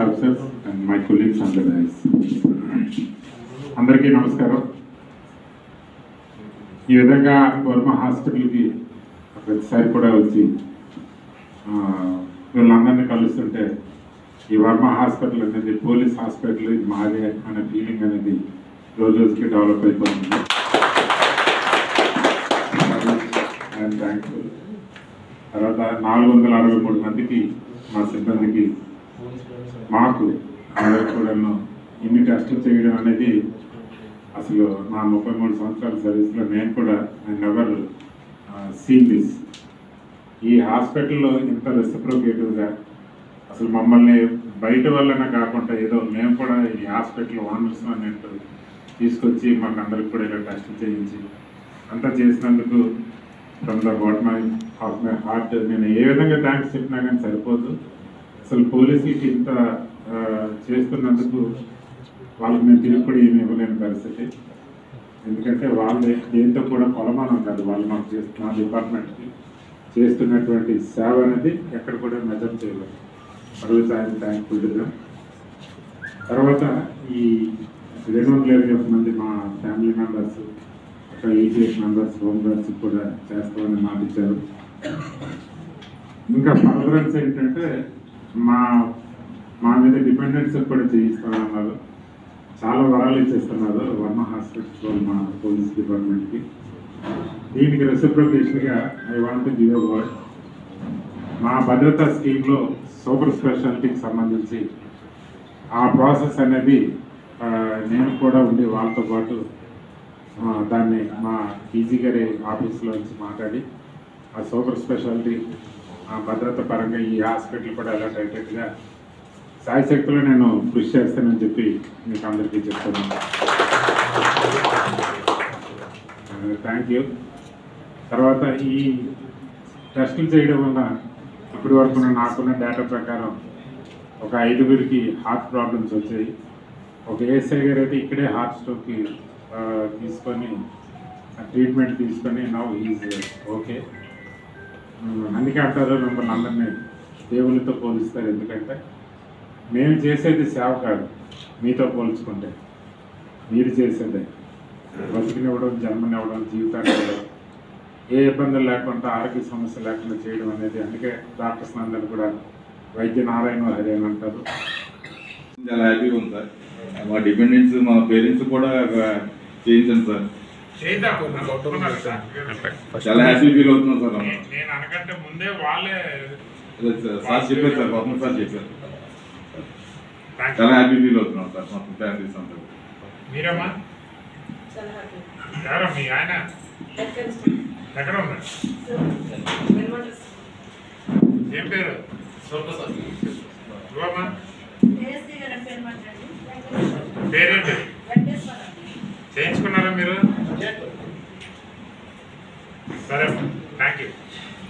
officers and my colleagues on the dais. అందరికీ నమస్కారం ఈ విధంగా వర్మ హాస్పిటల్కి ప్రతిసారి కూడా వచ్చి ఆ, వీళ్ళందరినీ కలుస్తుంటే ఈ వర్మ హాస్పిటల్ అనేది పోలీస్ హాస్పిటల్ ఇది మాదే అనే ఫీలింగ్ అనేది రోజు రోజుకి డెవలప్ అయిపోతుంది ఐఎమ్ థ్యాంక్ఫుల్ తర్వాత నాలుగు వందల అరవై మూడు మందికి మా సిబ్బందికి మాకు అందరికి కూడాను ఇన్ని టెస్టులు చేయడం అనేది అసలు నా ముప్పై మూడు సంవత్సరాల సర్వీస్లో నేను కూడా నేను ఎవరు సీన్ దిస్ ఈ హాస్పిటల్లో ఇంత రెసిప్రోకేటివ్గా అసలు మమ్మల్ని బయట వల్లనే కాకుండా ఏదో మేము కూడా ఈ హాస్పిటల్ ఓనర్స్ అన్నట్టు తీసుకొచ్చి మాకు అందరికి కూడా ఇలా టెస్టులు చేయించి అంతా చేసినందుకు from the bottom of my heart నేను ఏ విధంగా థ్యాంక్స్ చెప్పినా కానీ సరిపోదు అసలు పోలీసులకి ఇంత ఆ, చేస్తున్నందుకు వాళ్ళకి నేను తిరిగి కూడా ఏమి ఇవ్వలేని పరిస్థితి ఎందుకంటే వాళ్ళు దేంతో కూడా కొలమానం కాదు వాళ్ళు మాకు చేస్తున్న డిపార్ట్మెంట్కి చేస్తున్నటువంటి సేవ అనేది ఎక్కడ కూడా మెజర్ చేయలేదు అడుగుతా ఆయన థ్యాంక్ఫుల్ తర్వాత ఈ రెండు వందల ఇరవై ఒక మంది మా ఫ్యామిలీ మెంబర్స్ ఒక eighty eight members home guards కూడా చేస్తామని మాట ఇచ్చారు ఇంకా ఫర్దరెన్స్ ఏంటంటే మా మా మీద డిపెండెన్స్ కూడా చేయిస్తామన్నారు చాలా వరాలు ఇచ్చేస్తున్నారు వర్మ హాస్పిటల్స్ వాళ్ళు మా పోలీస్ డిపార్ట్మెంట్కి దీనికి రెసిప్రొకేషన్గా I want give a word మా భద్రతా స్కీమ్లో సూపర్ స్పెషాలిటీకి సంబంధించి ఆ ప్రాసెస్ అనేది ఆ, నేను కూడా ఉండి వాళ్ళతో పాటు ఆ, దాన్ని మా పీజీ గారి ఆఫీస్లో నుంచి మాట్లాడి ఆ సూపర్ స్పెషాలిటీ ఆ, భద్రత పరంగా ఈ హాస్పిటల్ కూడా ఎలా అయ్యేటట్టుగా సాయశక్తిలో నేను కృషి చేస్తానని చెప్పి మీకు అందరికీ చెప్తున్నాను థ్యాంక్ యూ తర్వాత ఈ టెస్టులు చేయడం వల్ల ఇప్పటి వరకు నాకున్న డేటా ప్రకారం ఒక ఐదుగురికి హార్ట్ ప్రాబ్లమ్స్ వచ్చాయి ఒక ఏఎస్ఐ గారు అయితే ఇక్కడే హార్ట్ స్ట్రోక్కి తీసుకొని ట్రీట్మెంట్ తీసుకొని నవ్ ఈజ్ ఓకే అందుకే అంటారు మిమ్మల్ని అందరినీ దేవుళ్ళతో పోలిస్తారు ఎందుకంటే మేము చేసేది సేవ కాదు మీతో పోల్చుకుంటే మీరు చేసేదే బతికినివ్వడం జన్మనివ్వడం జీవితాన్ని ఇవ్వడం ఏ ఇబ్బందులు లేకుండా ఆరోగ్య సమస్య లేకుండా చేయడం అనేది అందుకే డాక్టర్స్ అందరూ కూడా వైద్య నారాయణ హరి అని అంటారు చాలా హ్యాపీగా ఉంది సార్ మా డిపెండెంట్స్ మా పేరెంట్స్ కూడా చేయించాను సార్ చాలా హ్యాపీ ఫీల్ అవుతున్నాం సార్ నే- నేను అనకంటే ముందే వాళ్ళే అదే సార్ సార్ చెప్పారు సార్ పద్మ సార్ చెప్పారు Thank you. చాలా హ్యాపీ ఫీల్ అవుతున్నాం సార్ మొత్తం ఫ్యామిలీస్ అంతా మీరమ్మా చాలా హ్యాపీ ఎవరో మీ ఆయన ఎక్కడ ఎక్కడ ఉన్నాడు వెల్మంటస్ ఏం పేరు నువ్వమ్మా ఏఎస్డి గారి పేరు మాట్లాడండి పేరేంటి వెంకటేశ్వర చేయించుకున్నారా మీరు సరే థ్యాంక్ యూ